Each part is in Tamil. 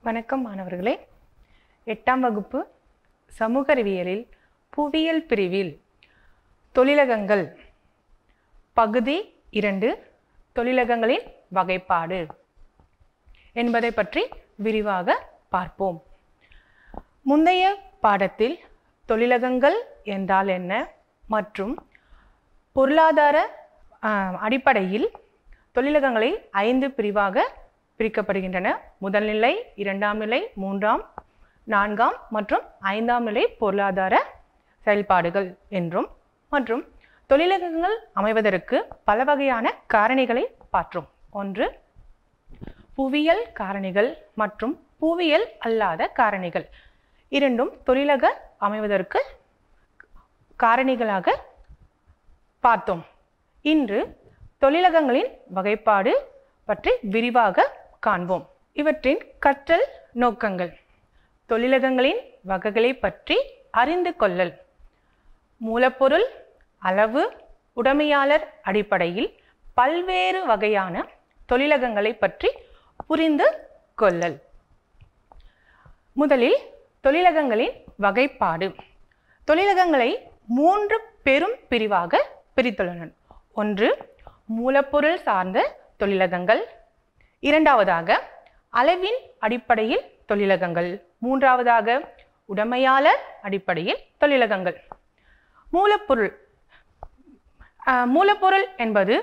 வணக்கம் மாணவர்களே எட்டாம் வகுப்பு சமூக அறிவியலில் புவியியல் பிரிவில் தொழிலகங்கள் பகுதி இரண்டு தொழிலகங்களின் வகைப்பாடு என்பதை பற்றி விரிவாக பார்ப்போம் முந்தைய பாடத்தில் தொழிலகங்கள் என்றால் என்ன மற்றும் பொருளாதார ஆஹ், அடிப்படையில் தொழிலகங்களை ஐந்து பிரிவாக பிரிக்கப்படுகின்றன முதல் நிலை இரண்டாம் நிலை மூன்றாம் நான்காம் மற்றும் ஐந்தாம் நிலை பொருளாதார செயல்பாடுகள் என்றும் மற்றும் தொழிலகங்கள் அமைவதற்கு பல வகையான காரணிகளை பார்த்தோம் ஒன்று புவியியல் காரணிகள் மற்றும் புவியியல் அல்லாத காரணிகள் இரண்டும் தொழிலக அமைவதற்கு காரணிகளாக பார்த்தோம் இன்று தொழிலகங்களின் வகைப்பாடு பற்றி விரிவாக காண்போம் இவற்றின் கற்றல் நோக்கங்கள் தொழிலகங்களின் வகைகளை பற்றி அறிந்து கொள்ளல் மூலப்பொருள் அளவு உடைமையாளர் அடிப்படையில் பல்வேறு வகையான தொழிலகங்களை பற்றி புரிந்து கொள்ளல் முதலில் தொழிலகங்களின் வகைப்பாடு தொழிலகங்களை மூன்று பெரும் பிரிவாக பிரித்துள்ளனர் ஒன்று மூலப்பொருள் சார்ந்த தொழிலகங்கள் இரண்டாவதாக அளவின் அடிப்படையில் தொழிலகங்கள் மூன்றாவதாக உடைமையாளர் அடிப்படையில் தொழிலகங்கள் மூலப்பொருள் ஆஹ், மூலப்பொருள் என்பது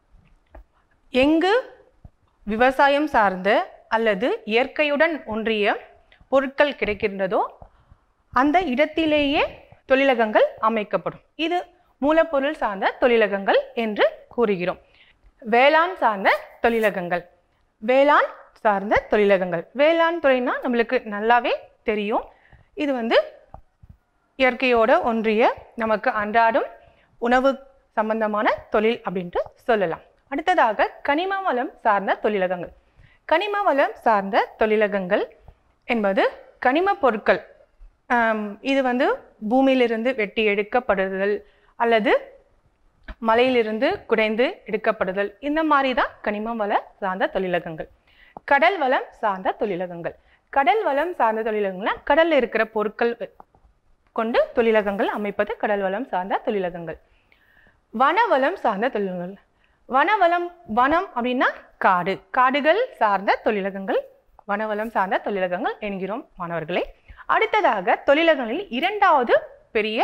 எங்கு விவசாயம் சார்ந்த அல்லது இயற்கையுடன் ஒன்றிய பொருட்கள் கிடைக்கின்றதோ அந்த இடத்திலேயே தொழிலகங்கள் அமைக்கப்படும் இது மூலப்பொருள் சார்ந்த தொழிலகங்கள் என்று கூறுகிறோம் வேளாண் சார்ந்த தொழிலகங்கள் வேளாண் சார்ந்த தொழிலகங்கள் வேளாண் துறைனா நம்மளுக்கு நல்லாவே தெரியும் இது வந்து இயற்கையோட ஒன்றிய நமக்கு அன்றாடம் உணவு சம்பந்தமான தொழில் அப்படின்ட்டு சொல்லலாம் அடுத்ததாக கனிம வளம் சார்ந்த தொழிலகங்கள் கனிம வளம் சார்ந்த தொழிலகங்கள் என்பது கனிம பொருட்கள் ஆம், இது வந்து பூமியிலிருந்து வெட்டி எடுக்கப்படுதல் அல்லது மலையிலிருந்து குடைந்து எடுக்கப்படுதல் இந்த மாதிரி தான் கனிம வள சார்ந்த தொழிலகங்கள் கடல் வளம் சார்ந்த தொழிலகங்கள் கடல் வளம் சார்ந்த தொழிலகங்கள்னா கடல்ல இருக்கிற பொருட்கள் கொண்டு தொழிலகங்கள் அமைப்பது கடல் வளம் சார்ந்த தொழிலகங்கள் வனவளம் சார்ந்த தொழில்கள் வனவளம் வனம் அப்படின்னா காடு காடுகள் சார்ந்த தொழிலகங்கள் வனவளம் சார்ந்த தொழிலகங்கள் என்கிறோம் மாணவர்களே அடுத்ததாக தொழிலகங்களில் இரண்டாவது பெரிய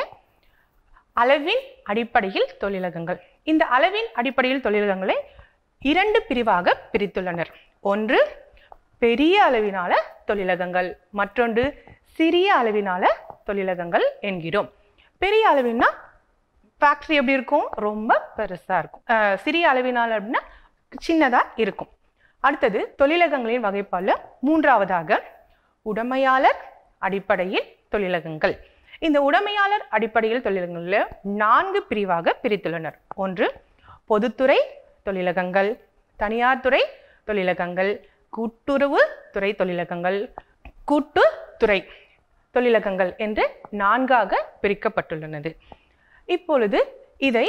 அளவின் அடிப்படையில் தொழிலகங்கள் இந்த அளவின் அடிப்படையில் தொழிலகங்களை இரண்டு பிரிவாக பிரித்துள்ளனர் ஒன்று பெரிய அளவினால தொழிலகங்கள் மற்றொன்று சிறிய அளவினால தொழிலகங்கள் என்கிறோம் பெரிய அளவினா ஃபேக்ட்ரி எப்படி இருக்கும் ரொம்ப பெருசா இருக்கும் அஹ் சிறிய அளவினால் அப்படின்னா சின்னதா இருக்கும் அடுத்தது தொழிலகங்களின் வகைப்பாடுல மூன்றாவதாக உடைமையாளர் அடிப்படையில் தொழிலகங்கள் இந்த உடைமையாளர் அடிப்படையில் தொழிலகங்களில் நான்கு பிரிவாக பிரித்துள்ளனர் ஒன்று பொதுத்துறை தொழிலகங்கள் தனியார் துறை தொழிலகங்கள் கூட்டுறவு துறை தொழிலகங்கள் கூட்டுத்துறை தொழிலகங்கள் என்று நான்காக பிரிக்கப்பட்டுள்ளது இப்பொழுது இதை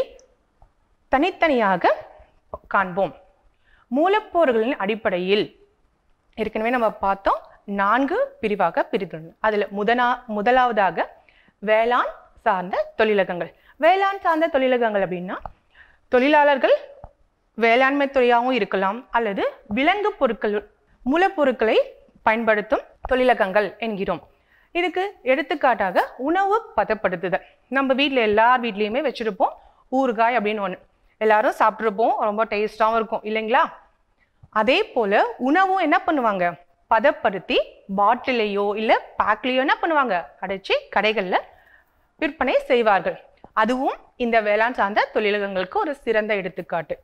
தனித்தனியாக காண்போம் மூலப்பொருட்களின் அடிப்படையில் ஏற்கனவே நம்ம பார்த்தோம் நான்கு பிரிவாக பிரித்துள்ளன அதில் முதனா முதலாவதாக வேளாண் சார்ந்த தொழிலகங்கள் வேளாண் சார்ந்த தொழிலகங்கள் அப்படின்னா தொழிலாளர்கள் வேளாண்மை துறையாகவும் இருக்கலாம் அல்லது விலங்கு பொருட்கள் மூலப்பொருட்களை பயன்படுத்தும் தொழிலகங்கள் என்கிறோம் இதுக்கு எடுத்துக்காட்டாக உணவு பதப்படுத்துதல் நம்ம வீட்டில் எல்லார் வீட்லேயுமே வச்சுருப்போம் ஊறுகாய் அப்படின்னு ஒன்று எல்லாரும் சாப்பிட்ருப்போம் ரொம்ப டேஸ்டாகவும் இருக்கும் இல்லைங்களா அதே போல உணவும் என்ன பண்ணுவாங்க பதப்படுத்தி பாட்டிலையோ இல்லை பேக்லேயோ என்ன பண்ணுவாங்க அடைச்சி கடைகளில் விற்பனை செய்வார்கள் அதுவும் இந்த வேளாண் சார்ந்த தொழிலகங்களுக்கு ஒரு சிறந்த எடுத்துக்காட்டு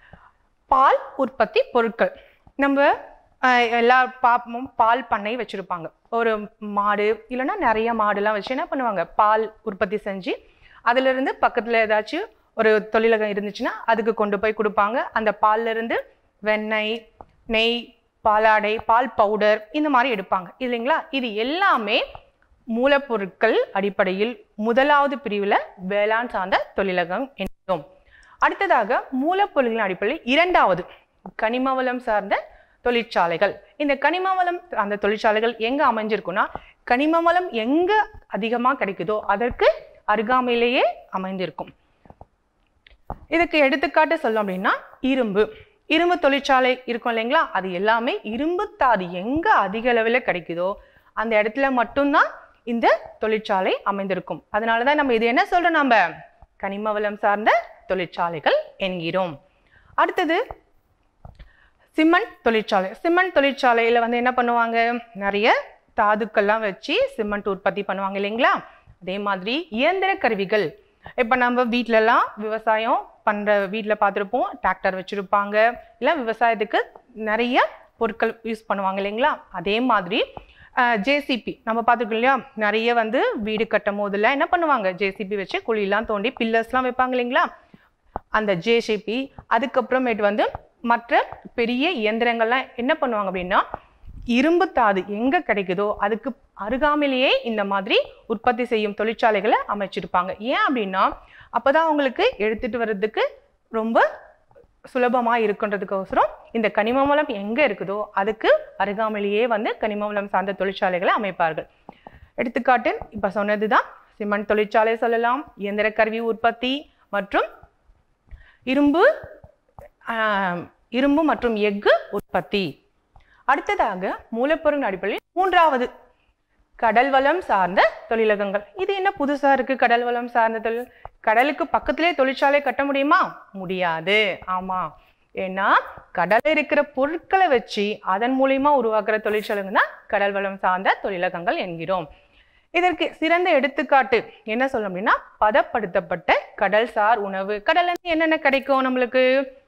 பால் உற்பத்தி பொருட்கள் நம்ம ஆஹ், எல்லா பாப்பமும் பால் பண்ணை வச்சுருப்பாங்க ஒரு மாடு இல்லைன்னா நிறைய மாடுலாம் வச்சு என்ன பண்ணுவாங்க பால் உற்பத்தி செஞ்சு அதிலிருந்து பக்கத்தில் ஏதாச்சும் ஒரு தொழிலகம் இருந்துச்சுன்னா அதுக்கு கொண்டு போய் கொடுப்பாங்க அந்த பால்ல இருந்து வெண்ணெய் நெய் பாலாடை பால் பவுடர் இந்த மாதிரி எடுப்பாங்க இல்லைங்களா இது எல்லாமே மூலப்பொருட்கள் அடிப்படையில் முதலாவது பிரிவில் வேளாண் சார்ந்த தொழிலகம் என்கிறோம் அடுத்ததாக மூலப்பொருட்களின் அடிப்படையில் இரண்டாவது கனிம வளம் சார்ந்த தொழிற்சாலைகள் இந்த கனிம வளம் அந்த தொழிற்சாலைகள் எங்க அமைஞ்சிருக்குன்னா கனிம வளம் எங்க அதிகமா கிடைக்குதோ அதற்கு அருகாமையிலேயே அமைந்திருக்கும் இதுக்கு எடுத்துக்காட்டு சொல்லணும் அப்படின்னா இரும்பு இரும்பு தொழிற்சாலை இருக்கும் இல்லைங்களா அது எல்லாமே இரும்பு தாது எங்க அதிக அளவில் கிடைக்குதோ அந்த இடத்துல மட்டும்தான் இந்த தொழிற்சாலை அமைந்திருக்கும் அதனால தான் நம்ம இது என்ன சொல்றோம் நம்ம கனிம வளம் சார்ந்த தொழிற்சாலைகள் என்கிறோம் அடுத்தது சிமெண்ட் தொழிற்சாலை சிமெண்ட் தொழிற்சாலையில் வந்து என்ன பண்ணுவாங்க நிறைய தாதுக்கள்லாம் வச்சு சிமெண்ட் உற்பத்தி பண்ணுவாங்க இல்லைங்களா அதே மாதிரி இயந்திர கருவிகள் இப்போ நம்ம வீட்டிலலாம் விவசாயம் பண்ணுற வீட்டில் பார்த்துருப்போம் டிராக்டர் வச்சுருப்பாங்க இல்லை விவசாயத்துக்கு நிறைய பொருட்கள் யூஸ் பண்ணுவாங்க இல்லைங்களா அதே மாதிரி ஜேசிபி நம்ம பார்த்துருக்கோம் இல்லையா நிறைய வந்து வீடு கட்டும் போதெல்லாம் என்ன பண்ணுவாங்க ஜேசிபி வச்சு குழியெல்லாம் தோண்டி பில்லர்ஸ்லாம் வைப்பாங்க இல்லைங்களா அந்த ஜேசிபி அதுக்கப்புறமேட்டு வந்து மற்ற பெரிய இயந்திரங்கள்லாம் என்ன பண்ணுவாங்க அப்படின்னா இரும்பு தாது எங்க கிடைக்குதோ அதுக்கு அருகாமையிலேயே இந்த மாதிரி உற்பத்தி செய்யும் தொழிற்சாலைகளை அமைச்சிருப்பாங்க ஏன் அப்படின்னா அப்பதான் அவங்களுக்கு எடுத்துட்டு வர்றதுக்கு ரொம்ப சுலபமா இருக்குன்றதுக்கோசரம் இந்த கனிம வளம் எங்க இருக்குதோ அதுக்கு அருகாமையிலேயே வந்து கனிம வளம் சார்ந்த தொழிற்சாலைகளை அமைப்பார்கள் எடுத்துக்காட்டு இப்ப சொன்னதுதான் சிமெண்ட் தொழிற்சாலை சொல்லலாம் இயந்திர கருவி உற்பத்தி மற்றும் இரும்பு ஆஹ், இரும்பு மற்றும் எஃகு உற்பத்தி அடுத்ததாக மூலப்பொருள் அடிப்படையில் மூன்றாவது கடல் வளம் சார்ந்த தொழிலகங்கள் இது என்ன புதுசா இருக்கு கடல் வளம் சார்ந்த தொழில் கடலுக்கு பக்கத்திலே தொழிற்சாலை கட்ட முடியுமா முடியாது ஆமா ஏன்னா கடல்ல இருக்கிற பொருட்களை வச்சு அதன் மூலியமா உருவாக்குற தொழிற்சாலைங்க தான் கடல் வளம் சார்ந்த தொழிலகங்கள் என்கிறோம் இதற்கு சிறந்த எடுத்துக்காட்டு என்ன சொல்ல அப்படின்னா பதப்படுத்தப்பட்ட கடல்சார் உணவு கடல்ல இருந்து என்னென்ன கிடைக்கும் நம்மளுக்கு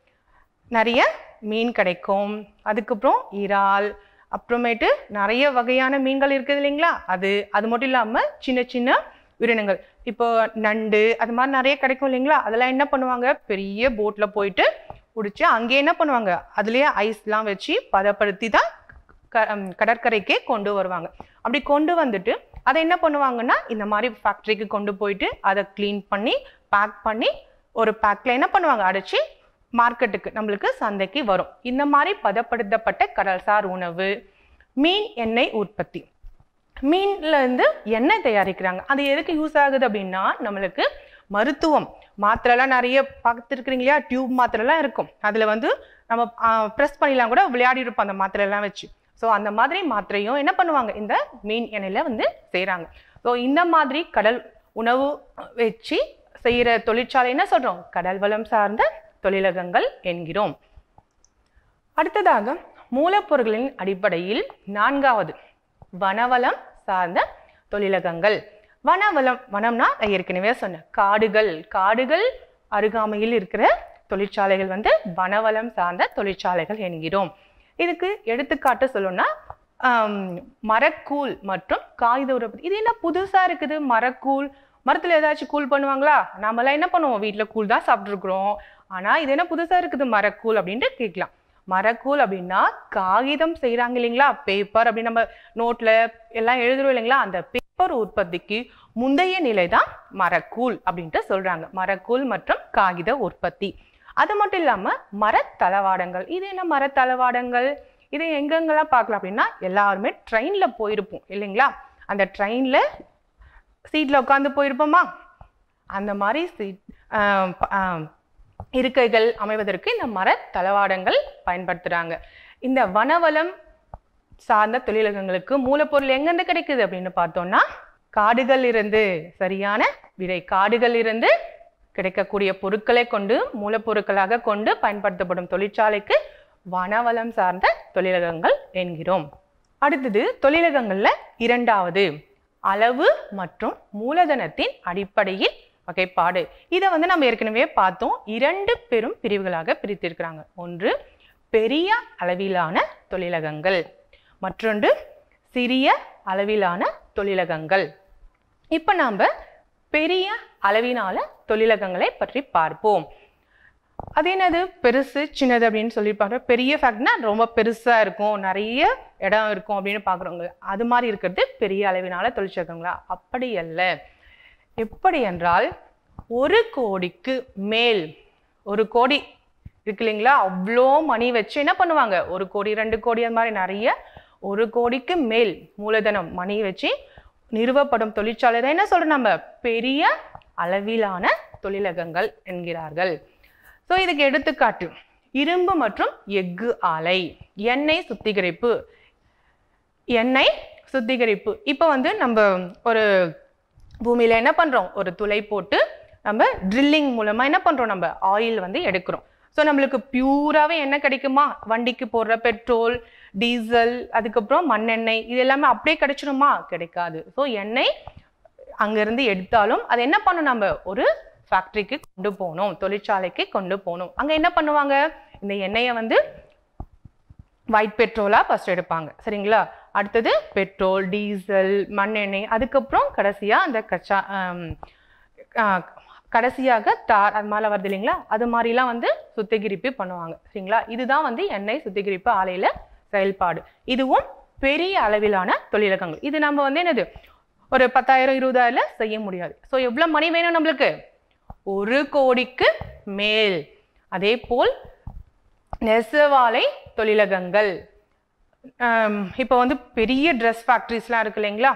நிறைய மீன் கிடைக்கும் அதுக்கப்புறம் இறால் அப்புறமேட்டு நிறைய வகையான மீன்கள் இருக்குது இல்லைங்களா அது அது மட்டும் இல்லாமல் சின்ன சின்ன உயிரினங்கள் இப்போ நண்டு அது மாதிரி நிறைய கிடைக்கும் இல்லைங்களா அதெல்லாம் என்ன பண்ணுவாங்க பெரிய போட்டில் போயிட்டு பிடிச்சி அங்கேயே என்ன பண்ணுவாங்க அதுலேயே ஐஸ்லாம் வச்சு பதப்படுத்தி தான் க- ஹம், கடற்கரைக்கே கொண்டு வருவாங்க அப்படி கொண்டு வந்துட்டு அதை என்ன பண்ணுவாங்கன்னா இந்த மாதிரி ஃபேக்ட்ரிக்கு கொண்டு போயிட்டு அதை க்ளீன் பண்ணி பேக் பண்ணி ஒரு பேக்கில் என்ன பண்ணுவாங்க அடைச்சி மார்க்கெட்டுக்கு நம்மளுக்கு சந்தைக்கு வரும் இந்த மாதிரி பதப்படுத்தப்பட்ட கடல்சார் உணவு மீன் எண்ணெய் உற்பத்தி மீன்ல இருந்து எண்ணெய் தயாரிக்கிறாங்க அது எதுக்கு யூஸ் ஆகுது அப்படின்னா நம்மளுக்கு மருத்துவம் மாத்திரைலாம் நிறைய பார்த்துருக்குறீங்க இல்லையா டியூப் மாத்திரைலாம் இருக்கும் அதில் வந்து நம்ம ப்ரெஸ் பண்ணிலாம் கூட விளையாடி இருப்போம் அந்த மாத்திரைலாம் வச்சு ஸோ அந்த மாதிரி மாத்திரையும் என்ன பண்ணுவாங்க இந்த மீன் எண்ணெயில் வந்து செய்கிறாங்க ஸோ இந்த மாதிரி கடல் உணவு வச்சு செய்கிற தொழிற்சாலை என்ன சொல்கிறோம் கடல் வளம் சார்ந்த தொழிலகங்கள் என்கிறோம் அடுத்ததாக மூலப்பொருட்களின் அடிப்படையில் நான்காவது வனவளம் சார்ந்த தொழிலகங்கள் வனவளம் வனம்னா நான் ஏற்கனவே சொன்னேன் காடுகள் காடுகள் அருகாமையில் இருக்கிற தொழிற்சாலைகள் வந்து வனவளம் சார்ந்த தொழிற்சாலைகள் என்கிறோம் இதுக்கு எடுத்துக்காட்டு சொல்லணும்னா ஆம், மரக்கூழ் மற்றும் காகித உற்பத்தி இது என்ன புதுசா இருக்குது மரக்கூழ் மரத்துல ஏதாச்சும் கூழ் பண்ணுவாங்களா நாமெல்லாம் என்ன பண்ணுவோம் வீட்ல கூழ் தான் சாப்பிட்ருக்குறோம் ஆனா இது என்ன புதுசா இருக்குது மரக்கூழ் அப்படின்ட்டு கேட்கலாம் மரக்கூழ் அப்படின்னா காகிதம் செய்றாங்க இல்லைங்களா பேப்பர் அப்படி நம்ம நோட்ல எல்லாம் எழுதுறோம் இல்லைங்களா அந்த பேப்பர் உற்பத்திக்கு முந்தைய நிலை தான் மரக்கூழ் அப்படின்ட்டு சொல்றாங்க மரக்கூழ் மற்றும் காகித உற்பத்தி அது மட்டும் இல்லாம மரத்தளவாடங்கள் இது என்ன மரத்தளவாடங்கள் இது எங்கெங்கெல்லாம் பார்க்கலாம் அப்படின்னா எல்லாருமே ட்ரெயின்ல போயிருப்போம் இல்லைங்களா அந்த ட்ரெயின்ல சீட்ல உட்காந்து போயிருப்போமா அந்த மாதிரி சீட் ஆஹ் ப- ஆஹ் இருக்கைகள் அமைவதற்கு இந்த மர தளவாடங்கள் பயன்படுத்துறாங்க இந்த வனவளம் சார்ந்த தொழிலகங்களுக்கு மூலப்பொருள் எங்கேருந்து கிடைக்குது அப்படின்னு பார்த்தோம்னா காடுகள் இருந்து சரியான விடை காடுகள் இருந்து கிடைக்கக்கூடிய பொருட்களை கொண்டு மூலப்பொருட்களாக கொண்டு பயன்படுத்தப்படும் தொழிற்சாலைக்கு வனவளம் சார்ந்த தொழிலகங்கள் என்கிறோம் அடுத்தது தொழிலகங்கள்ல இரண்டாவது அளவு மற்றும் மூலதனத்தின் அடிப்படையில் வகைப்பாடு இதை வந்து நம்ம ஏற்கனவே பார்த்தோம் இரண்டு பெரும் பிரிவுகளாக பிரித்திருக்கிறாங்க ஒன்று பெரிய அளவிலான தொழிலகங்கள் மற்றொன்று சிறிய அளவிலான தொழிலகங்கள் இப்போ நாம் பெரிய அளவிலான தொழிலகங்களை பற்றி பார்ப்போம் அது என்னது பெருசு சின்னது அப்படின்னு சொல்லி பார்க்குறோம் பெரிய ஃபேக்ட்னா ரொம்ப பெருசா இருக்கும் நிறைய இடம் இருக்கும் அப்படின்னு பார்க்குறோங்க அது மாதிரி இருக்கிறது பெரிய அளவிலான தொழிற்சங்கங்களா அப்படி அல்ல எப்படி என்றால் ஒரு கோடிக்கு மேல் ஒரு கோடி இருக்கு இல்லைங்களா அவ்வளோ மணி வச்சு என்ன பண்ணுவாங்க ஒரு கோடி ரெண்டு கோடி அந்த மாதிரி நிறைய ஒரு கோடிக்கு மேல் மூலதனம் மணி வச்சு நிறுவப்படும் தொழிற்சாலை தான் என்ன சொல்றோம் நம்ம பெரிய அளவிலான தொழிலகங்கள் என்கிறார்கள் ஸோ இதுக்கு எடுத்துக்காட்டு இரும்பு மற்றும் எஃகு ஆலை எண்ணெய் சுத்திகரிப்பு எண்ணெய் சுத்திகரிப்பு இப்போ வந்து நம்ம ஒரு பூமியில என்ன பண்றோம் ஒரு துளை போட்டு நம்ம ட்ரில்லிங் மூலமா என்ன பண்றோம் நம்ம ஆயில் வந்து எடுக்கிறோம் ஸோ நம்மளுக்கு பியூராவே என்ன கிடைக்குமா வண்டிக்கு போடுற பெட்ரோல் டீசல் அதுக்கப்புறம் மண்ணெண்ணெய் இது எல்லாமே அப்படியே கிடைச்சிருமா கிடைக்காது ஸோ எண்ணெய் அங்கிருந்து எடுத்தாலும் அதை என்ன பண்ணணும் நம்ம ஒரு ஃபேக்டரிக்கு கொண்டு போகணும் தொழிற்சாலைக்கு கொண்டு போகணும் அங்க என்ன பண்ணுவாங்க இந்த எண்ணெயை வந்து ஒயிட் பெட்ரோலா ஃபர்ஸ்ட் எடுப்பாங்க சரிங்களா அடுத்தது பெட்ரோல் டீசல் மண்ணெண்ணெய் அதுக்கப்புறம் கடைசியா அந்த கச்சா ஆம், ஆ, கடைசியாக தார் அது மேலே வருது இல்லைங்களா அது மாதிரிலாம் வந்து சுத்திகரிப்பு பண்ணுவாங்க சரிங்களா இதுதான் வந்து எண்ணெய் சுத்திகரிப்பு ஆலையில செயல்பாடு இதுவும் பெரிய அளவிலான தொழிலகங்கள் இது நம்ம வந்து என்னது ஒரு பத்தாயிரம் இருபதாயிரம்ல செய்ய முடியாது ஸோ எவ்வளோ மணி வேணும் நம்மளுக்கு ஒரு கோடிக்கு மேல் அதே போல் நெசவாலை தொழிலகங்கள் இப்போ வந்து பெரிய ட்ரெஸ் ஃபேக்ட்ரிஸ்லாம் இருக்கு இல்லைங்களா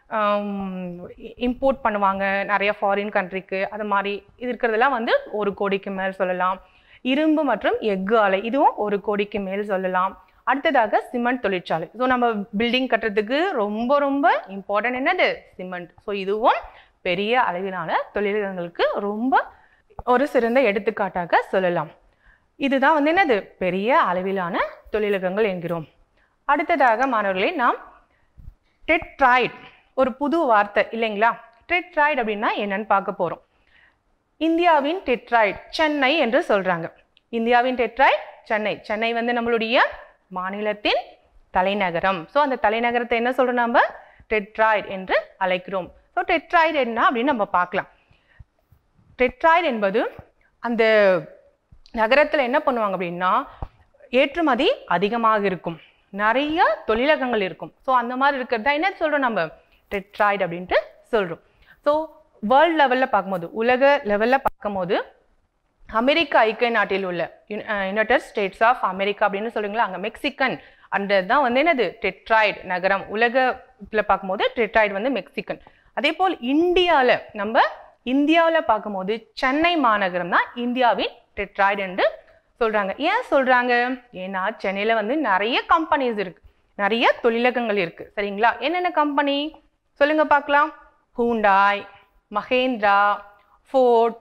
இம்போர்ட் பண்ணுவாங்க நிறைய ஃபாரின் கண்ட்ரிக்கு அது மாதிரி இது இருக்கிறதெல்லாம் வந்து ஒரு கோடிக்கு மேல் சொல்லலாம் இரும்பு மற்றும் எஃகு ஆலை இதுவும் ஒரு கோடிக்கு மேல் சொல்லலாம் அடுத்ததாக சிமெண்ட் தொழிற்சாலை ஸோ நம்ம பில்டிங் கட்டுறதுக்கு ரொம்ப ரொம்ப இம்பார்ட்டன்ட் என்னது சிமெண்ட் ஸோ இதுவும் பெரிய அளவிலான தொழிலகங்களுக்கு ரொம்ப ஒரு சிறந்த எடுத்துக்காட்டாக சொல்லலாம் இதுதான் வந்து என்னது பெரிய அளவிலான தொழிலகங்கள் என்கிறோம் அடுத்ததாக மாணவர்களே நாம் டெட்ராய்ட் ஒரு புது வார்த்தை இல்லைங்களா டெட்ராய்டு அப்படின்னா என்னன்னு பார்க்க போறோம் இந்தியாவின் டெட்ராய்ட் சென்னை என்று சொல்றாங்க இந்தியாவின் டெட்ராய்ட் சென்னை சென்னை வந்து நம்மளுடைய மாநிலத்தின் தலைநகரம் ஸோ அந்த தலைநகரத்தை என்ன சொல்றோம் நம்ம டெட்ராய்ட் என்று அழைக்கிறோம் ஸோ டெட்ராய்டு என்ன அப்படின்னு நம்ம பார்க்கலாம் டெட்ராய்டு என்பது அந்த நகரத்தில் என்ன பண்ணுவாங்க அப்படின்னா ஏற்றுமதி அதிகமாக இருக்கும் நிறைய தொழிலகங்கள் இருக்கும் ஸோ அந்த மாதிரி இருக்கிறது தான் என்ன சொல்கிறோம் நம்ம டெட்ராய்டு அப்படின்ட்டு சொல்கிறோம் ஸோ வேர்ல்ட் லெவலில் பார்க்கும்போது உலக லெவலில் பார்க்கும்போது அமெரிக்க ஐக்கிய நாட்டில் உள்ள யுனைடெட் ஸ்டேட்ஸ் ஆஃப் அமெரிக்கா அப்படின்னு சொல்றீங்களா அங்கே மெக்சிகன் அந்த தான் வந்து என்னது டெட்ராய்டு நகரம் உலகத்தில் பார்க்கும்போது டெட்ராய்டு வந்து மெக்சிகன் அதே போல் இந்தியாவில் நம்ம இந்தியாவில் பார்க்கும்போது சென்னை மாநகரம் தான் இந்தியாவின் டெட்ராய்டு என்று சொல்றாங்க ஏன் சொல்றாங்க ஏன்னா சென்னையில வந்து நிறைய கம்பெனிஸ் இருக்கு நிறைய தொழிலகங்கள் இருக்கு சரிங்களா என்னென்ன கம்பெனி சொல்லுங்க பார்க்கலாம் Hyundai Mahindra Ford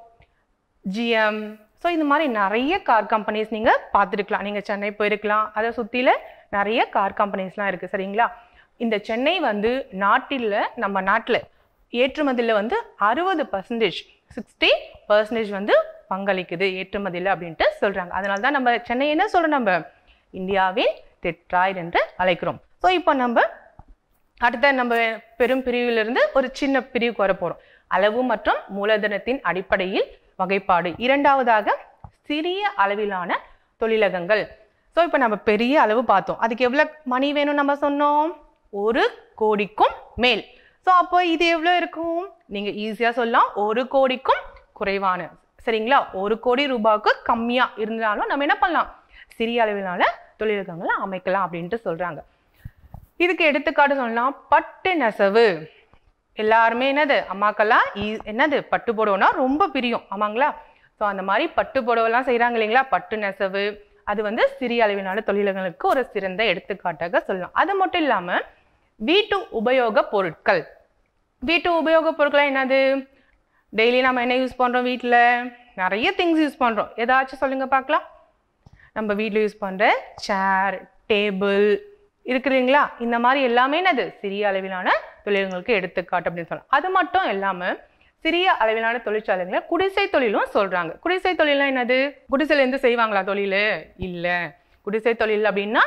G M so இந்த மாதிரி நிறைய கார் கம்பெனிஸ் நீங்கள் பார்த்துருக்கலாம் நீங்கள் சென்னை போயிருக்கலாம் அதை சுற்றில நிறைய கார் கம்பெனிஸ்லாம் இருக்குது சரிங்களா இந்த சென்னை வந்து நாட்டில் நம்ம நாட்டில் ஏற்றுமதியில் வந்து அறுபது பர்சன்டேஜ் சிக்ஸ்டி பர்சன்டேஜ் வந்து பங்களிக்குது ஏற்றுமதியில் அப்படின்ட்டு சொல்கிறாங்க அதனால தான் நம்ம சென்னை என்ன சொல்கிறோம் நம்ம இந்தியாவின் டெட்ராய்டு என்று அழைக்கிறோம் ஸோ இப்போ நம்ம அடுத்த நம்ம பெரும் பிரிவிலிருந்து ஒரு சின்ன பிரிவுக்கு வர போகிறோம் அளவு மற்றும் மூலதனத்தின் அடிப்படையில் வகைப்பாடு இரண்டாவதாக சிறிய அளவிலான தொழிலகங்கள் ஸோ இப்போ நம்ம பெரிய அளவு பார்த்தோம் அதுக்கு எவ்வளோ மணி வேணும் நம்ம சொன்னோம் ஒரு கோடிக்கும் மேல் ஸோ அப்போ இது எவ்வளோ இருக்கும் நீங்கள் ஈஸியாக சொல்லலாம் ஒரு கோடிக்கும் குறைவான சரிங்களா ஒரு கோடி ரூபாய்க்கு கம்மியாக இருந்தாலும் நம்ம என்ன பண்ணலாம் சிறிய அளவிலான தொழிலகங்களை அமைக்கலாம் அப்படின்ட்டு சொல்கிறாங்க இதுக்கு எடுத்துக்காட்டு சொல்லலாம் பட்டு நெசவு எல்லாருமே என்னது அம்மாக்கெல்லாம் ஈ- என்னது பட்டு புடவைனா ரொம்ப பிரியம் ஆமாங்களா ஸோ அந்த மாதிரி பட்டு புடவைலாம் செய்கிறாங்க இல்லைங்களா பட்டு நெசவு அது வந்து சிறிய அளவிலான தொழில்களுக்கு ஒரு சிறந்த எடுத்துக்காட்டாக சொல்லலாம் அது மட்டும் இல்லாமல் வீட்டு உபயோக பொருட்கள் வீட்டு உபயோக பொருட்கள் என்னது டெய்லி நம்ம என்ன யூஸ் பண்ணுறோம் வீட்டில் நிறைய திங்ஸ் யூஸ் பண்ணுறோம் ஏதாச்சும் சொல்லுங்க பார்க்கலாம் நம்ம வீட்டில் யூஸ் பண்ணுற சேர் டேபிள் இருக்குதுங்களா இந்த மாதிரி எல்லாமே என்னது சிறிய அளவிலான தொழில்களுக்கு எடுத்துக்காட்டு அப்படின்னு சொல்லலாம் அது மட்டும் இல்லாமல் சிறிய அளவிலான தொழிற்சாலைகளை குடிசை தொழிலும் சொல்கிறாங்க குடிசை தொழில்னா என்னது குடிசையில இருந்து செய்வாங்களா தொழில் இல்லை குடிசை தொழில் அப்படின்னா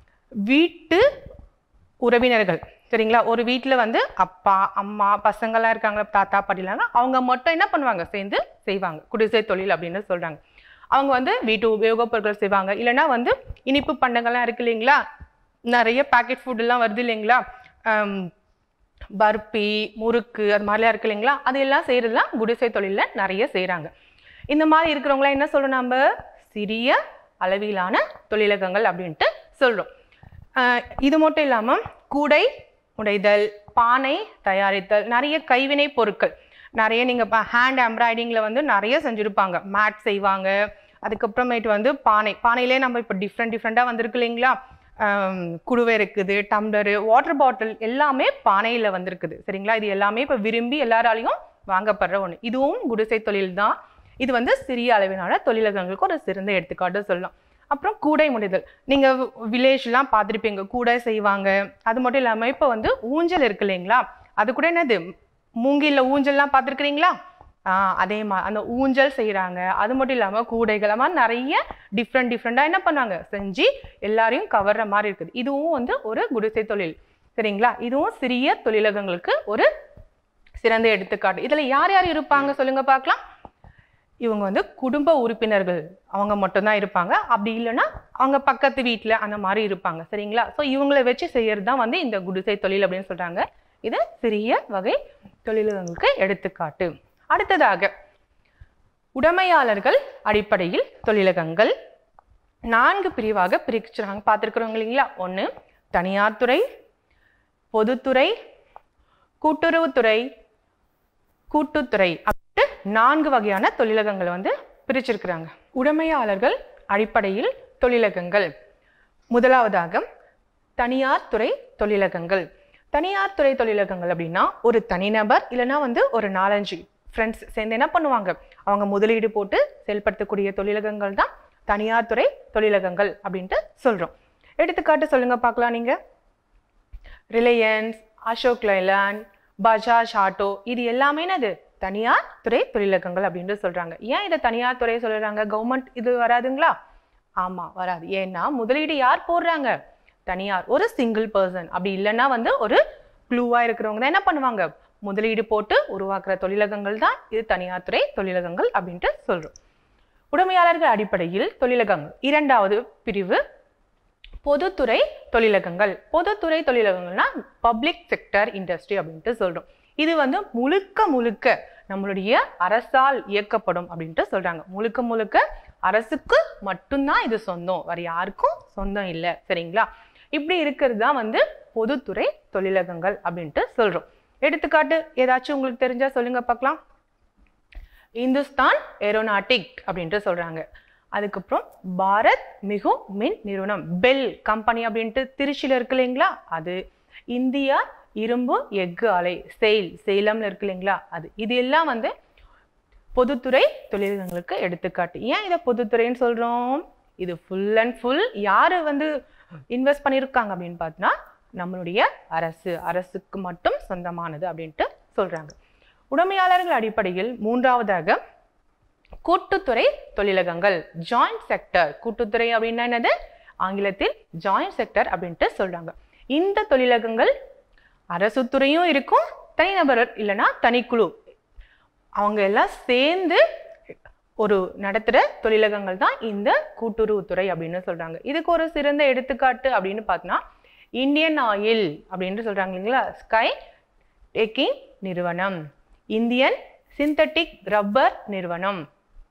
வீட்டு உறவினர்கள் சரிங்களா ஒரு வீட்டில் வந்து அப்பா அம்மா பசங்கள்லாம் இருக்காங்க தாத்தா பாட்டிலாங்க அவங்க மட்டும் என்ன பண்ணுவாங்க சேர்ந்து செய்வாங்க குடிசை தொழில் அப்படின்னு சொல்கிறாங்க அவங்க வந்து வீட்டு உபயோகப் பொருட்கள் செய்வாங்க இல்லைன்னா வந்து இனிப்பு பண்டங்கள்லாம் இருக்கு இல்லைங்களா நிறைய பேக்கெட் ஃபுட்டெல்லாம் வருது இல்லைங்களா ஆம், பர்பி முறுக்கு அது மாதிரிலாம் இருக்கு இல்லைங்களா அது எல்லாம் செய்கிறதுலாம் குடிசை தொழிலில் நிறைய செய்கிறாங்க இந்த மாதிரி இருக்கிறவங்களாம் என்ன சொல்கிறோம் நம்ம சிறிய அளவிலான தொழிலகங்கள் அப்படின்ட்டு சொல்கிறோம் இது மட்டும் இல்லாமல் கூடை உடைதல் பானை தயாரித்தல் நிறைய கைவினை பொருட்கள் நிறைய நீங்கள் ஹேண்ட் எம்ப்ராய்டிங்கில் வந்து நிறைய செஞ்சுருப்பாங்க மேட் செய்வாங்க அதுக்கப்புறமேட்டு வந்து பானை பானையிலே நம்ம இப்போ டிஃப்ரெண்ட் டிஃப்ரெண்ட்டாக வந்திருக்கு இல்லைங்களா ஆம், குடுவை இருக்குது டம்ளரு வாட்டர் பாட்டில் எல்லாமே பானையில் வந்திருக்குது சரிங்களா இது எல்லாமே இப்போ விரும்பி எல்லாராலையும் வாங்கப்படுற ஒன்று இதுவும் குடிசை தொழில் தான் இது வந்து சிறிய அளவிலான தொழிலகங்களுக்கு ஒரு சிறந்த எடுத்துக்காட்டு சொல்லலாம் அப்புறம் கூடை முடிதல் நீங்கள் வில்லேஜ்லாம் பார்த்துருப்பீங்க கூடை செய்வாங்க அது மட்டும் இல்லாமல் இப்போ வந்து ஊஞ்சல் இருக்கு இல்லைங்களா அது கூட என்னது மூங்கில்ல ஊஞ்சல்லாம் பார்த்துருக்குறீங்களா ஆ அதே மாதிரி அந்த ஊஞ்சல் செய்கிறாங்க அது மட்டும் இல்லாமல் கூடைகள் அது மாதிரி நிறைய டிஃப்ரெண்ட் டிஃப்ரெண்ட்டாக என்ன பண்ணாங்க செஞ்சு எல்லாரையும் கவர்ற மாதிரி இருக்குது இதுவும் வந்து ஒரு குடிசை தொழில் சரிங்களா இதுவும் சிறிய தொழிலகங்களுக்கு ஒரு சிறந்த எடுத்துக்காட்டு இதில் யார் யார் இருப்பாங்க சொல்லுங்க பார்க்கலாம் இவங்க வந்து குடும்ப உறுப்பினர்கள் அவங்க மட்டும்தான் இருப்பாங்க அப்படி இல்லைன்னா அவங்க பக்கத்து வீட்டில் அந்த மாதிரி இருப்பாங்க சரிங்களா ஸோ இவங்களை வச்சு செய்யறது தான் வந்து இந்த குடிசை தொழில் அப்படின்னு சொல்றாங்க இது சிறிய வகை தொழில்களுக்கு எடுத்துக்காட்டு அடுத்ததாக உடைமையாளர்கள் அடிப்படையில் தொழிலகங்கள் நான்கு பிரிவாக பிரிச்சுறாங்க பார்த்துருக்குறோங்க இல்லைங்களா ஒன்று தனியார் துறை பொதுத்துறை கூட்டுறவுத்துறை கூட்டுத்துறை அப்படின்ட்டு நான்கு வகையான தொழிலகங்களை வந்து பிரிச்சிருக்கிறாங்க உடைமையாளர்கள் அடிப்படையில் தொழிலகங்கள் முதலாவதாக தனியார் துறை தொழிலகங்கள் தனியார் துறை தொழிலகங்கள் அப்படின்னா ஒரு தனிநபர் இல்லைன்னா வந்து ஒரு நாலஞ்சு ஃப்ரெண்ட்ஸ் சேர்ந்து என்ன பண்ணுவாங்க அவங்க முதலீடு போட்டு செயல்படுத்தக்கூடிய தொழிலகங்கள் தான் தனியார் துறை தொழிலகங்கள் அப்படின்ட்டு சொல்கிறோம் எடுத்துக்காட்டு சொல்லுங்க பார்க்கலாம் நீங்கள் ரிலையன்ஸ் அசோக் லைலாண்ட் பஜாஜ் ஆட்டோ இது எல்லாமே என்னது தனியார் துறை தொழிலகங்கள் அப்படின்ட்டு சொல்றாங்க ஏன் இதை தனியார் துறை சொல்றாங்க கவர்மெண்ட் இது வராதுங்களா ஆமா வராது ஏன்னா முதலீடு யார் போடுறாங்க தனியார் ஒரு சிங்கிள் பர்சன் அப்படி இல்லைன்னா வந்து ஒரு க்ளூவா இருக்கிறவங்க தான் என்ன பண்ணுவாங்க முதலீடு போட்டு உருவாக்குற தொழிலகங்கள் தான் இது தனியார் துறை தொழிலகங்கள் அப்படின்ட்டு சொல்றோம் உடைமையாளர்கள் அடிப்படையில் தொழிலகங்கள் இரண்டாவது பிரிவு பொதுத்துறை தொழிலகங்கள் பொதுத்துறை தொழிலகங்கள்னா பப்ளிக் செக்டர் இண்டஸ்ட்ரி அப்படின்ட்டு சொல்றோம் இது வந்து முழுக்க முழுக்க நம்மளுடைய அரசால் இயக்கப்படும் அப்படின்ட்டு சொல்றாங்க முழுக்க முழுக்க அரசுக்கு மட்டும்தான் இது சொந்தம் வேற யாருக்கும் சொந்தம் இல்லை சரிங்களா இப்படி இருக்கிறது தான் வந்து பொதுத்துறை தொழிலகங்கள் அப்படின்ட்டு சொல்றோம் எடுத்துக்காட்டு ஏதாச்சும் உங்களுக்கு தெரிஞ்சா சொல்லுங்க பார்க்கலாம் இந்துஸ்தான் ஏரோநாட்டிக் அப்படின்ட்டு சொல்றாங்க அதுக்கப்புறம் பாரத் மிகு மின் நிறுவனம் பெல் கம்பெனி அப்படின்ட்டு திருச்சியில் இருக்கு இல்லைங்களா அது இந்தியா இரும்பு எஃகு ஆலை செயில் சேலம்ல இருக்கு இல்லைங்களா அது இது எல்லாம் வந்து பொதுத்துறை தொழிலகங்களுக்கு எடுத்துக்காட்டு ஏன் இதை பொதுத்துறைன்னு சொல்றோம் இது ஃபுல் அண்ட் ஃபுல் யாரு வந்து இன்வெஸ்ட் பண்ணியிருக்காங்க அப்படின்னு பார்த்தோன்னா நம்மளுடைய அரசு அரசுக்கு மட்டும் சொந்தமானது அப்படின்ட்டு சொல்றாங்க உடைமையாளர்கள் அடிப்படையில் மூன்றாவதாக கூட்டுத்துறை தொழிலகங்கள் ஜாயிண்ட் செக்டர் கூட்டுத்துறை அப்படின்னா என்னது ஆங்கிலத்தில் ஜாயிண்ட் செக்டர் அப்படின்ட்டு சொல்றாங்க இந்த தொழிலகங்கள் அரசு துறையும் இருக்கும் தனிநபர் இல்லைன்னா தனிக்குழு அவங்க எல்லாம் சேர்ந்து ஒரு நடத்துகிற தொழிலகங்கள் தான் இந்த கூட்டுறவுத்துறை அப்படின்னு சொல்றாங்க இதுக்கு ஒரு சிறந்த எடுத்துக்காட்டு அப்படின்னு பார்த்தோன்னா இந்தியன் ஆயில் அப்படின்னு சொல்றாங்க இல்லைங்களா ஸ்கை டேக்கிங் நிறுவனம் இந்தியன் சிந்தட்டிக் ரப்பர் நிறுவனம்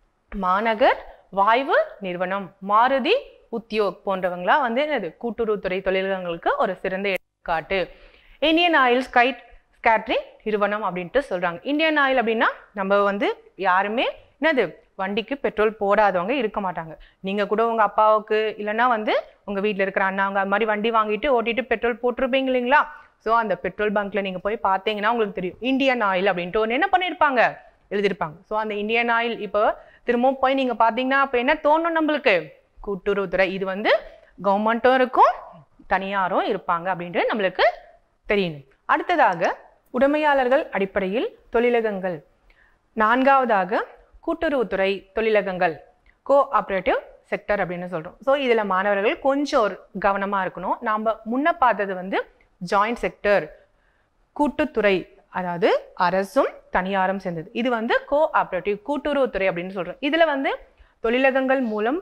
மாநகர் வாய்வு நிறுவனம் மாருதி உத்தியோக் போன்றவங்களாம் வந்து என்னது கூட்டுறவுத்துறை தொழிலகங்களுக்கு ஒரு சிறந்த எடுத்துக்காட்டு இந்தியன் ஆயில் ஸ்கை ஸ்கேட்ரிங் நிறுவனம் அப்படின்ட்டு சொல்றாங்க இந்தியன் ஆயில் அப்படின்னா நம்ம வந்து யாருமே என்னது வண்டிக்கு பெட்ரோல் போடாதவங்க இருக்க மாட்டாங்க நீங்க கூட உங்க அப்பாவுக்கு இல்லைன்னா வந்து உங்க வீட்ல இருக்கிற அண்ணாங்க அது மாதிரி வண்டி வாங்கிட்டு ஓட்டிட்டு பெட்ரோல் போட்டிருப்பீங்க இல்லைங்களா ஸோ அந்த பெட்ரோல் பங்க்ல நீங்க போய் பார்த்தீங்கன்னா உங்களுக்கு தெரியும் இந்தியன் ஆயில் அப்படின்ட்டு ஒன்று என்ன பண்ணியிருப்பாங்க எழுதியிருப்பாங்க ஸோ அந்த இந்தியன் ஆயில் இப்போ திரும்பவும் போய் நீங்க பார்த்தீங்கன்னா அப்போ என்ன தோணும் நம்மளுக்கு கூட்டுறவுத்துறை இது வந்து கவர்மெண்ட்டும் இருக்கும் தனியாரும் இருப்பாங்க அப்படின்ட்டு நம்மளுக்கு தெரியணும் அடுத்ததாக உடைமையாளர்கள் அடிப்படையில் தொழிலகங்கள் நான்காவதாக கூட்டுறவுத்துறை தொழிலகங்கள் கோ ஆப்ரேட்டிவ் செக்டர் அப்படின்னு சொல்றோம் ஸோ இதுல மாணவர்கள் கொஞ்சம் ஒரு கவனமா இருக்கணும் நாம முன்ன பார்த்தது வந்து ஜாயிண்ட் செக்டர் கூட்டுத்துறை அதாவது அரசும் தனியாரும் சேர்ந்தது இது வந்து கோ ஆப்ரேட்டிவ் கூட்டுறவுத்துறை அப்படின்னு சொல்றோம் இதுல வந்து தொழிலகங்கள் மூலம்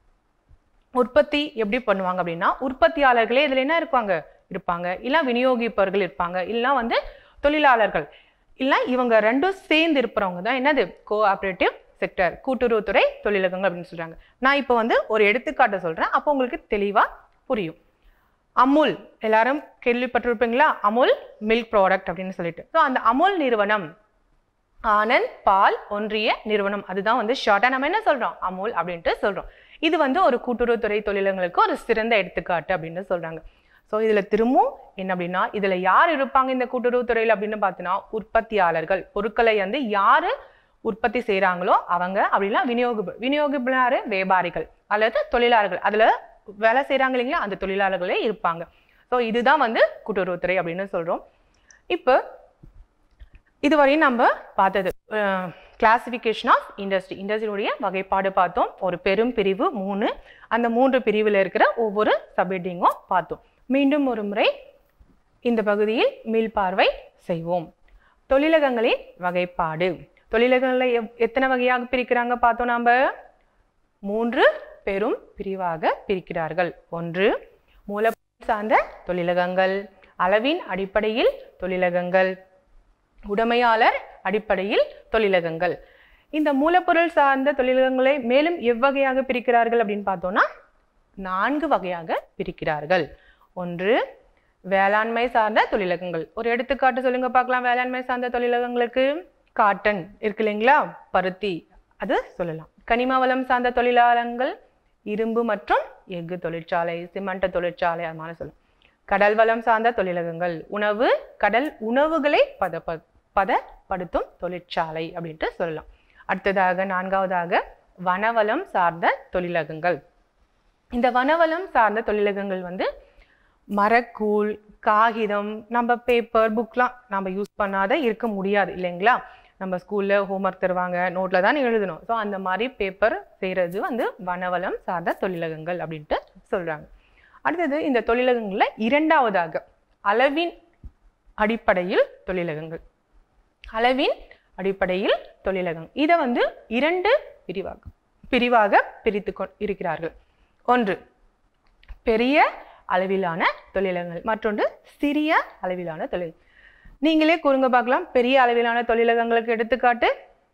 உற்பத்தி எப்படி பண்ணுவாங்க அப்படின்னா உற்பத்தியாளர்களே இதுல என்ன இருப்பாங்க இருப்பாங்க இல்ல விநியோகிப்பவர்கள் இருப்பாங்க இல்ல வந்து தொழிலாளர்கள் இல்ல இவங்க ரெண்டும் சேர்ந்து இருப்பவங்க தான் என்னது கோ ஆப்ரேட்டிவ் செக்டர் கூட்டுறவுத்துறை தொழிலகங்கள் அப்படின்னு சொல்றாங்க நான் இப்போ வந்து ஒரு எடுத்துக்காட்டு சொல்றேன் அப்போ உங்களுக்கு தெளிவா புரியும் அமுல் எல்லாரும் கேள்விப்பட்டிருப்பீங்களா அமுல் மில்க் ப்ராடக்ட் அப்படின்னு சொல்லிட்டு ஸோ அந்த அமுல் நிறுவனம் ஆனந்த் பால் ஒன்றிய நிறுவனம் அதுதான் வந்து ஷார்ட்டா நம்ம என்ன சொல்றோம் அமுல் அப்படின்ட்டு சொல்றோம் இது வந்து ஒரு கூட்டுறவுத்துறை தொழிலங்களுக்கு ஒரு சிறந்த எடுத்துக்காட்டு அப்படின்னு சொல்றாங்க ஸோ இதுல திரும்பவும் என்ன அப்படின்னா இதுல யார் இருப்பாங்க இந்த கூட்டுறவுத்துறையில் அப்படின்னு பார்த்தீங்கன்னா உற்பத்தியாளர்கள் பொருட்களை வந்து யாரு உற்பத்தி செய்றாங்களோ அவங்க அப்படின்னா விநியோக விநியோகிப்பாரு வியாபாரிகள் அல்லது தொழிலாளர்கள் அதுல வேலை செய்றாங்க இல்லைங்களா அந்த தொழிலாளர்களே இருப்பாங்க ஸோ இதுதான் வந்து கூட்டுறவுத்துறை அப்படின்னு சொல்றோம் இப்போ இதுவரையும் நம்ம பார்த்தது கிளாசிஃபிகேஷன் ஆஃப் இண்டஸ்ட்ரி இண்டஸ்ட்ரியுடைய வகைப்பாடு பார்த்தோம் ஒரு பெரும் பிரிவு மூணு அந்த மூன்று பிரிவில் இருக்கிற ஒவ்வொரு சப்ஹெட்டிங்கும் பார்த்தோம் மீண்டும் ஒரு முறை இந்த பகுதியில் மீள்பார்வை செய்வோம் தொழிலகங்களின் வகைப்பாடு தொழிலகங்களை எவ்- எத்தனை வகையாக பிரிக்கிறாங்க பார்த்தோம் நாம மூன்று பெரும் பிரிவாக பிரிக்கிறார்கள் ஒன்று மூலப்பொருள் சார்ந்த தொழிலகங்கள் அளவின் அடிப்படையில் தொழிலகங்கள் உடைமையாளர் அடிப்படையில் தொழிலகங்கள் இந்த மூலப்பொருள் சார்ந்த தொழிலகங்களை மேலும் எவ்வகையாக பிரிக்கிறார்கள் அப்படின்னு பார்த்தோம்னா நான்கு வகையாக பிரிக்கிறார்கள் ஒன்று வேளாண்மை சார்ந்த தொழிலகங்கள் ஒரு எடுத்துக்காட்டு சொல்லுங்க பார்க்கலாம் வேளாண்மை சார்ந்த தொழிலகங்களுக்கு காட்டன் இருக்கு இல்லைங்களா பருத்தி அது சொல்லலாம் கனிம வளம் சார்ந்த தொழிலாளர்கள் இரும்பு மற்றும் எஃகு தொழிற்சாலை சிமெண்ட் தொழிற்சாலை அது மாதிரி சொல்லலாம் கடல் வளம் சார்ந்த தொழிலகங்கள் உணவு கடல் உணவுகளை பதப்ப பதப்படுத்தும் தொழிற்சாலை அப்படின்ட்டு சொல்லலாம் அடுத்ததாக நான்காவதாக வனவளம் சார்ந்த தொழிலகங்கள் இந்த வனவளம் சார்ந்த தொழிலகங்கள் வந்து மரக்கூழ் காகிதம் நம்ம பேப்பர் புக்லாம் நம்ம யூஸ் பண்ணாத இருக்க முடியாது இல்லைங்களா நம்ம ஸ்கூலில் ஹோம்ஒர்க் தருவாங்க நோட்டில் தான் எழுதணும் ஸோ அந்த மாதிரி பேப்பர் செய்கிறது வந்து வனவளம் சார்ந்த தொழிலகங்கள் அப்படின்ட்டு சொல்கிறாங்க அடுத்தது இந்த தொழிலகங்களில் இரண்டாவதாக அளவின் அடிப்படையில் தொழிலகங்கள் அளவின் அடிப்படையில் தொழிலகம் இதை வந்து இரண்டு பிரிவாக பிரிவாக பிரித்து கொ இருக்கிறார்கள் ஒன்று பெரிய அளவிலான தொழிலகங்கள் மற்றொன்று சிறிய அளவிலான தொழில் நீங்களே கூறுங்க பார்க்கலாம் பெரிய அளவிலான தொழிலகங்களுக்கு எடுத்துக்காட்டு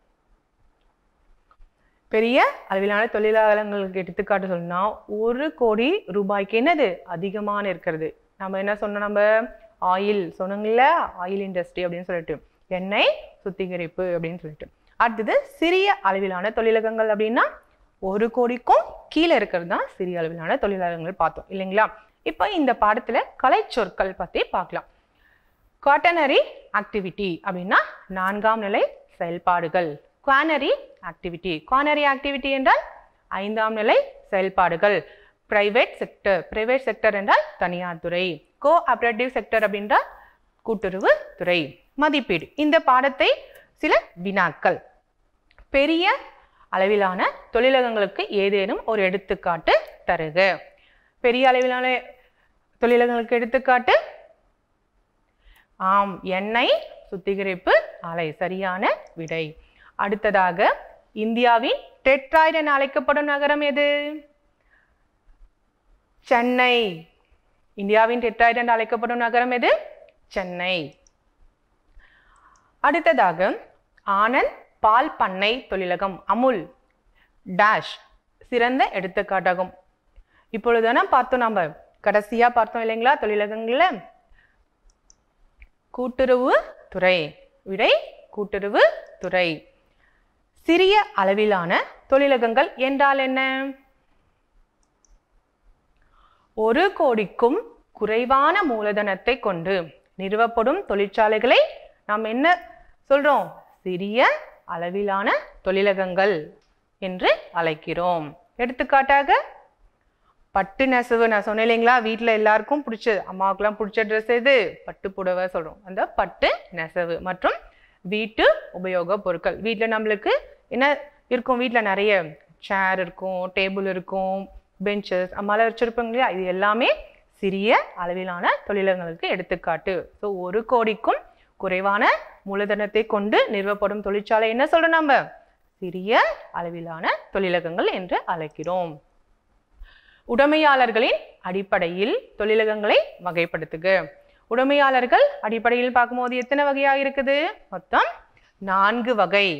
பெரிய அளவிலான தொழிலாளர்களுக்கு எடுத்துக்காட்டு சொன்னா ஒரு கோடி ரூபாய்க்கு என்னது அதிகமான இருக்கிறது நம்ம என்ன சொன்னோம் நம்ம ஆயில் சொன்னோங்கல்ல ஆயில் இண்டஸ்ட்ரி அப்படின்னு சொல்லிட்டு எண்ணெய் சுத்திகரிப்பு அப்படின்னு சொல்லிட்டு அடுத்தது சிறிய அளவிலான தொழிலகங்கள் அப்படின்னா ஒரு கோடிக்கும் கீழே இருக்கிறது தான் சிறிய அளவிலான தொழிலாளர்கள் பார்த்தோம் இல்லைங்களா இப்போ இந்த பாடத்துல கலைச்சொற்கள் பத்தி பார்க்கலாம் குவாட்டனரி ஆக்டிவிட்டி அப்படின்னா நான்காம் நிலை செயல்பாடுகள் குவானரி ஆக்டிவிட்டி குவானரி ஆக்டிவிட்டி என்றால் ஐந்தாம் நிலை செயல்பாடுகள் பிரைவேட் செக்டர் பிரைவேட் செக்டர் என்றால் தனியார் துறை கோ ஆபரேட்டிவ் செக்டர் அப்படின்றால் கூட்டுறவு துறை மதிப்பீடு இந்த பாடத்தை சில வினாக்கள் பெரிய அளவிலான தொழிலகங்களுக்கு ஏதேனும் ஒரு எடுத்துக்காட்டு தருக பெரிய அளவிலான தொழிலகங்களுக்கு எடுத்துக்காட்டு ஆம் எண்ணெய் சுத்திகரிப்பு ஆலை சரியான விடை அடுத்ததாக இந்தியாவின் டெட்ராய்டு என அழைக்கப்படும் நகரம் எது சென்னை இந்தியாவின் டெட்ராய்டு என்று அழைக்கப்படும் நகரம் எது சென்னை அடுத்ததாக ஆனந்த் பால் பண்ணை தொழிலகம் அமுல் டேஷ் சிறந்த எடுத்துக்காட்டாகும் இப்பொழுதுதானே பார்த்தோம் நம்ம கடைசியா பார்த்தோம் இல்லைங்களா தொழிலகங்கள்ல கூட்டுறவு துறை விடை கூட்டுறவு துறை சிறிய அளவிலான தொழிலகங்கள் என்றால் என்ன ஒரு கோடிக்கும் குறைவான மூலதனத்தை கொண்டு நிறுவப்படும் தொழிற்சாலைகளை நாம் என்ன சொல்றோம் சிறிய அளவிலான தொழிலகங்கள் என்று அழைக்கிறோம் எடுத்துக்காட்டாக பட்டு நெசவு நான் சொன்னேன் இல்லைங்களா வீட்டில் எல்லாருக்கும் பிடிச்சது அம்மாவுக்குலாம் பிடிச்ச ட்ரெஸ் எது பட்டு புடவை சொல்கிறோம் அந்த பட்டு நெசவு மற்றும் வீட்டு உபயோக பொருட்கள் வீட்டில் நம்மளுக்கு என்ன இருக்கும் வீட்டில் நிறைய சேர் இருக்கும் டேபிள் இருக்கும் பெஞ்சஸ் அம்மாலாம் வச்சுருப்போங்க இல்லையா இது எல்லாமே சிறிய அளவிலான தொழிலகங்களுக்கு எடுத்துக்காட்டு ஸோ ஒரு கோடிக்கும் குறைவான மூலதனத்தை கொண்டு நிறுவப்படும் தொழிற்சாலை என்ன சொல்றோம் நம்ம சிறிய அளவிலான தொழிலகங்கள் என்று அழைக்கிறோம் உடைமையாளர்களின் அடிப்படையில் தொழிலகங்களை வகைப்படுத்துக உடைமையாளர்கள் அடிப்படையில் பார்க்கும்போது எத்தனை வகையாக இருக்குது மொத்தம் நான்கு வகை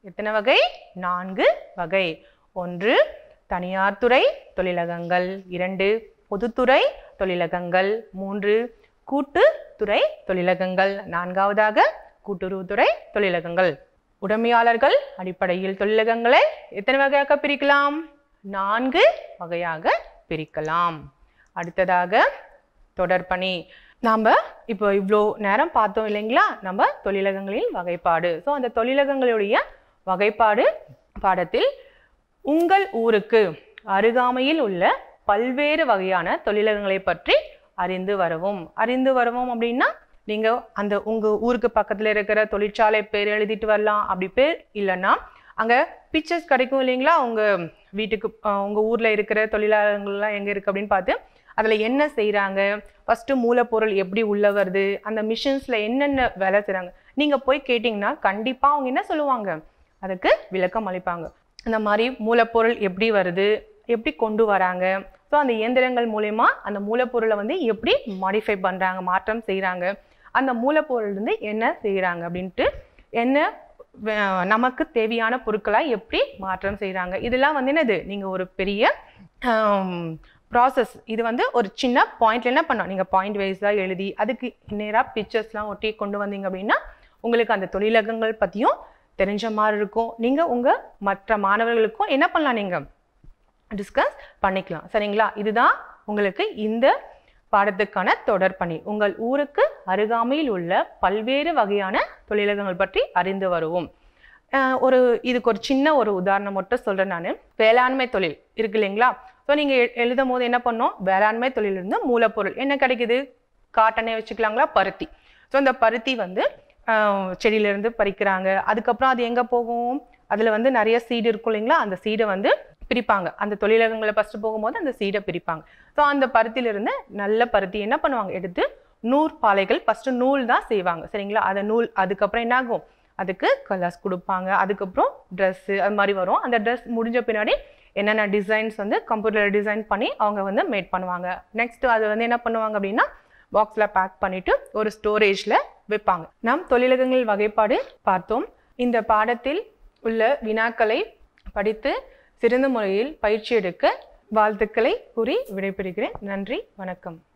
எத்தனை வகை நான்கு வகை ஒன்று தனியார் துறை தொழிலகங்கள் இரண்டு பொதுத்துறை தொழிலகங்கள் மூன்று கூட்டு துறை தொழிலகங்கள் நான்காவதாக கூட்டுறவுத்துறை தொழிலகங்கள் உடைமையாளர்கள் அடிப்படையில் தொழிலகங்களை எத்தனை வகையாக பிரிக்கலாம் நான்கு வகையாக பிரிக்கலாம் அடுத்ததாக தொடர்பணி நாம் இப்போ இவ்வளோ நேரம் பார்த்தோம் இல்லைங்களா நம்ம தொழிலகங்களின் வகைப்பாடு ஸோ அந்த தொழிலகங்களுடைய வகைப்பாடு பாடத்தில் உங்கள் ஊருக்கு அருகாமையில் உள்ள பல்வேறு வகையான தொழிலகங்களை பற்றி அறிந்து வரவும் அறிந்து வரவும் அப்படின்னா நீங்க அந்த உங்க ஊருக்கு பக்கத்துல இருக்கிற தொழிற்சாலை பேர் எழுதிட்டு வரலாம் அப்படி பேர் இல்லைன்னா அங்க பிக்சர்ஸ் கிடைக்கும் இல்லைங்களா உங்க வீட்டுக்கு அஹ், உங்க ஊர்ல இருக்கிற தொழிலாளர்கள்லாம் எங்க இருக்கு அப்படின்னு பார்த்து அதுல என்ன செய்றாங்க ஃபர்ஸ்ட் மூலப்பொருள் எப்படி உள்ள வருது அந்த மிஷின்ஸ்ல என்னென்ன வேலை செய்றாங்க நீங்க போய் கேட்டிங்கன்னா கண்டிப்பா அவங்க என்ன சொல்லுவாங்க அதுக்கு விளக்கம் அளிப்பாங்க அந்த மாதிரி மூலப்பொருள் எப்படி வருது எப்படி கொண்டு வராங்க ஸோ அந்த இயந்திரங்கள் மூலயமா அந்த மூலப்பொருளை வந்து எப்படி மாடிஃபை பண்ணுறாங்க மாற்றம் செய்கிறாங்க அந்த மூலப்பொருள் வந்து என்ன செய்கிறாங்க அப்படின்ட்டு என்ன வே- நமக்கு தேவையான பொருட்களை எப்படி மாற்றம் செய்கிறாங்க இதெல்லாம் வந்து என்னது நீங்கள் ஒரு பெரிய ப்ராசஸ் இது வந்து ஒரு சின்ன பாயிண்ட்ல என்ன பண்ணோம் நீங்கள் பாயிண்ட் வைஸாக எழுதி அதுக்கு நேராக பிக்சர்ஸ்லாம் ஒட்டி கொண்டு வந்தீங்க அப்படின்னா உங்களுக்கு அந்த தொழிலகங்கள் பற்றியும் தெரிஞ்ச மாதிரி இருக்கும் நீங்கள் உங்கள் மற்ற மாணவர்களுக்கும் என்ன பண்ணலாம் நீங்கள் டிஸ்கஸ் பண்ணிக்கலாம் சரிங்களா இதுதான் உங்களுக்கு இந்த பாடத்துக்கான தொடர் பணி உங்கள் ஊருக்கு அருகாமையில் உள்ள பல்வேறு வகையான தொழிலகங்கள் பற்றி அறிந்து வருவோம் அஹ் ஒரு இதுக்கு ஒரு சின்ன ஒரு உதாரணம் மட்டும் சொல்கிறேன் நான் வேளாண்மை தொழில் இருக்கு இல்லைங்களா ஸோ நீங்கள் எழுதும் போது என்ன பண்ணோம் வேளாண்மை தொழிலிருந்து மூலப்பொருள் என்ன கிடைக்குது காட்டனே வச்சுக்கலாங்களா பருத்தி ஸோ அந்த பருத்தி வந்து ஆஹ், செடியிலேருந்து பறிக்கிறாங்க அதுக்கப்புறம் அது எங்கே போகும் அதில் வந்து நிறைய சீடு இருக்கும் இல்லைங்களா அந்த சீடை வந்து பிரிப்பாங்க அந்த தொழிலகங்களை ஃபஸ்ட்டு போகும்போது அந்த சீடை பிரிப்பாங்க ஸோ அந்த பருத்தியிலிருந்து நல்ல பருத்தி என்ன பண்ணுவாங்க எடுத்து நூல் பாலைகள் ஃபஸ்ட்டு நூல் தான் செய்வாங்க சரிங்களா அந்த நூல் அதுக்கப்புறம் என்ன ஆகும் அதுக்கு கலர்ஸ் கொடுப்பாங்க அதுக்கப்புறம் ட்ரெஸ்ஸு அது மாதிரி வரும் அந்த ட்ரெஸ் முடிஞ்ச பின்னாடி என்னென்ன டிசைன்ஸ் வந்து கம்ப்யூட்டரில் டிசைன் பண்ணி அவங்க வந்து மேட் பண்ணுவாங்க நெக்ஸ்ட் அது வந்து என்ன பண்ணுவாங்க அப்படின்னா பாக்ஸில் பேக் பண்ணிட்டு ஒரு ஸ்டோரேஜில் வைப்பாங்க நாம் தொழிலகங்கள் வகைப்பாடு பார்த்தோம் இந்த பாடத்தில் உள்ள வினாக்களை படித்து சிறந்த முறையில் பயிற்சி எடுக்க வாழ்த்துக்களை கூறி விடைபெறுகிறேன் நன்றி வணக்கம்